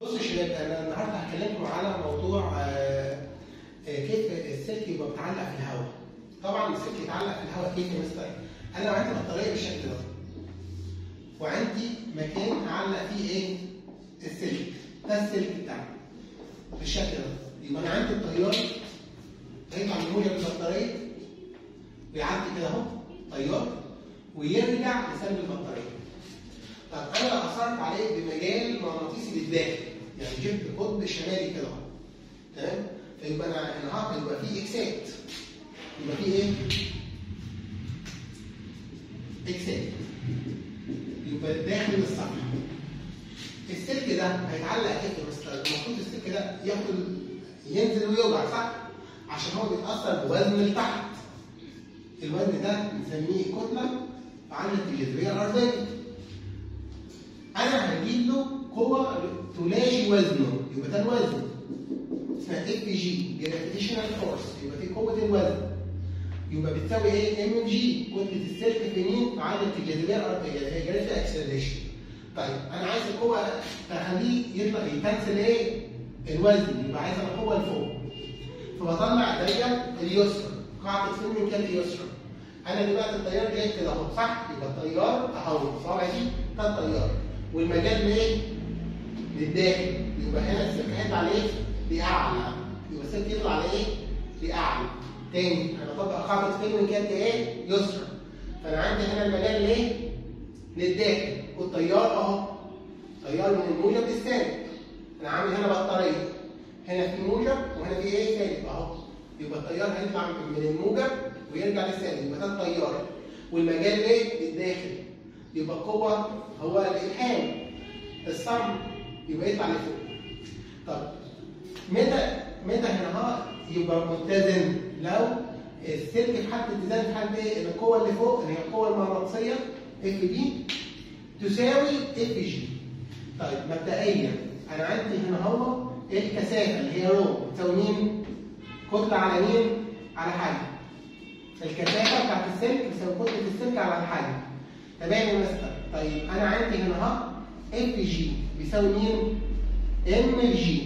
بصوا يا شباب انا النهارده هكلمكم على موضوع آه، آه، كيف السلك يبقى متعلق في الهواء. طبعا السلك يتعلق في الهواء كيف يا مستر؟ انا لو عندي بطاريه بالشكل ده وعندي مكان اعلق فيه ايه؟ السلك ده السلك بتاعي بالشكل ده يبقى انا عندي التيار هيطلع من موجب البطاريه ويعدي كده اهو تيار ويرجع لسلب البطاريه. طب انا لو اثرت عليه بمجال مغناطيسي للداخل يعني جبت قطب شمالي كده اهو تمام فيبقى انا النهارده يبقى فيه اكسات يبقى فيه ايه؟ اكسات يبقى داخل الصفحه السلك ده هيتعلق كده بس المفروض السلك ده ياخد ينزل ويوجع صح؟ عشان هو بيتاثر بوزن لتحت الوزن ده بنسميه كتله عامله الجاذبيه الارضيه انا هجيب له قوه تلاشي وزنه يبقى ده الوزن اسمها اف جي جرافيتيشنال فورس يبقى دي قوه الوزن يبقى بتساوي ايه ام جي كتله السلك في مين معادله الجاذبيه الارضيه اللي هي جرافيتي اكسلريشن طيب انا عايز القوه تخليه يطلع يكنسل ايه الوزن يبقى عايز القوه لفوق فبطلع ايديا اليسرى قاعده فيلم كان اليسرى انا دلوقتي التيار جاي كده اهو صح يبقى التيار اهو صابع دي ده التيار والمجال لايه؟ للداخل يبقى هنا السلك هيطلع لايه؟ لاعلى يبقى السلك يطلع لايه؟ لاعلى تاني انا بطبق قاعده فيلم كانت ايه؟ يسرى فانا عندي هنا المجال لايه؟ للداخل والتيار اهو تيار من الموجب للسالب انا عامل هنا بطاريه هنا في موجب وهنا في ايه؟ سالب اهو يبقى التيار هيطلع من الموجب ويرجع للسالب يبقى ده التيار والمجال ايه؟ للداخل يبقى القوه هو الالهام الصم يبقى يطلع لفوق طب متى متى هنا ها يبقى متزن لو السلك في حاله اتزان في حاله ايه؟ القوه اللي فوق اللي هي القوه المغناطيسيه اف دي تساوي اف جي طيب مبدئيا انا عندي هنا هو الكثافه اللي هي رو بتساوي مين؟ كتله على مين؟ على حجم الكثافه بتاعت السلك بتساوي كتله السلك على الحجم تمام يا مستر طيب انا عندي هنا اهو اف جي بيساوي مين؟ ام جي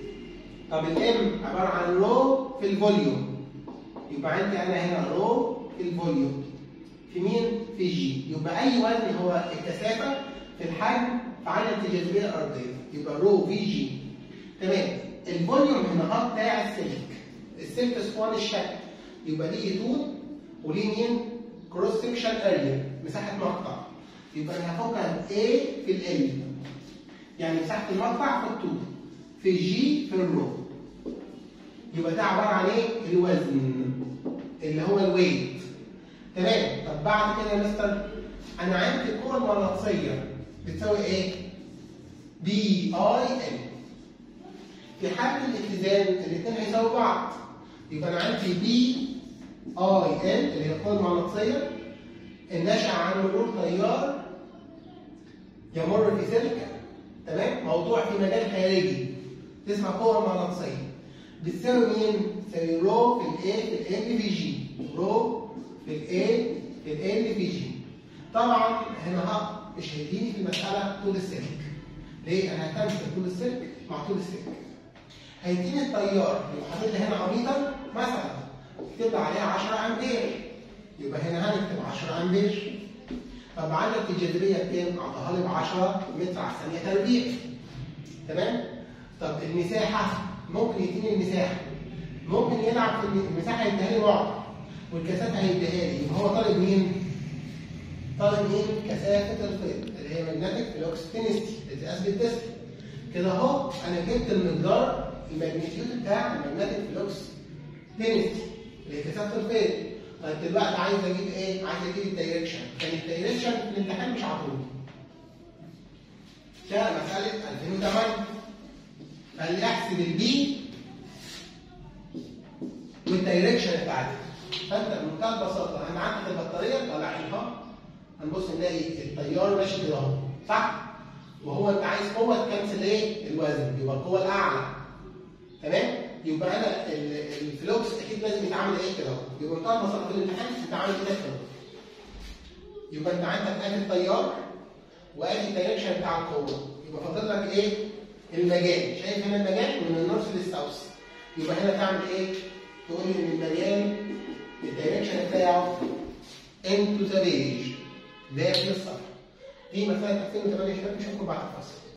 طب الام عباره عن رو في الفوليوم يبقى عندي انا هنا رو في الفوليوم في مين؟ في جي يبقى اي وزن هو الكثافه في الحجم في عدد الجاذبيه الارضيه يبقى رو في جي تمام الفوليوم هنا اهو بتاع السلك السلك اسوان الشكل يبقى ليه طول وليه مين؟ كروس سكشن اريا مساحه مقطع يبقى انا هفكها A في ال يعني مساحه المقطع في الطول في جي في الرو يبقى ده عباره عن ايه؟ الوزن اللي هو الويت تمام طب بعد كده يا مستر انا عندي القوه المغناطيسيه بتساوي ايه؟ بي اي ال في حالة الاتزان الاثنين هيساووا بعض يبقى انا عندي بي اي ال اللي هي القوه المغناطيسيه الناشئه عن مرور تيار يمر في سلك تمام موضوع في مجال خارجي تسمع قوه مغناطيسيه بتساوي مين؟ تساوي رو في الاي في ال في جي رو في الاي في ال في جي طبعا هنا ها مش هيديني في المساله طول السلك ليه؟ انا هتمشي طول السلك مع طول السلك هيديني التيار يبقى حاطط لي هنا اميتر مثلا اكتب عليها 10 امبير يبقى هنا هنكتب 10 امبير طب عدد الجاذبيه بكام؟ اعطاها لي ب 10 متر على الثانيه تربيع تمام؟ طب المساحه ممكن يديني المساحه ممكن يلعب في المساحه يديها لي بعد والكثافه هيديها لي يبقى هو طالب مين؟ طالب مين؟ كثافه الفيض اللي هي ماجنتيك فلوكس تنستي اللي اثبت تسلا كده اهو انا جبت المقدار الماجنتيود بتاع الماجنتيك فلوكس تنستي اللي هي كثافه الفيض طيب دلوقتي عايز اجيب ايه؟ عايز اجيب الدايركشن كان الدايركشن في الامتحان مش عطوني ده مساله 2008 قال لي احسب البي والدايركشن بتاعتي فانت بمنتهى البساطه انا عندك البطاريه طالعينها هنبص نلاقي التيار ماشي كده اهو صح؟ وهو انت عايز قوه تكنسل ايه؟ الوزن يبقى القوه الاعلى تمام؟ يبقى انا الفلوكس اكيد لازم يتعامل ايه كده اهو يبقى بمنتهى البساطه في الامتحان بتتعامل كده كده يبقى انت عندك ادي التيار وادي الدايركشن بتاع القوه يبقى فاضل لك ايه؟ المجال شايف هنا المجال من النورث للساوث يبقى هنا تعمل ايه؟ تقول لي ان المجال الدايركشن بتاعه into the page داخل الصفحه دي مساله 2008 شباب نشوفكم بعد الفصل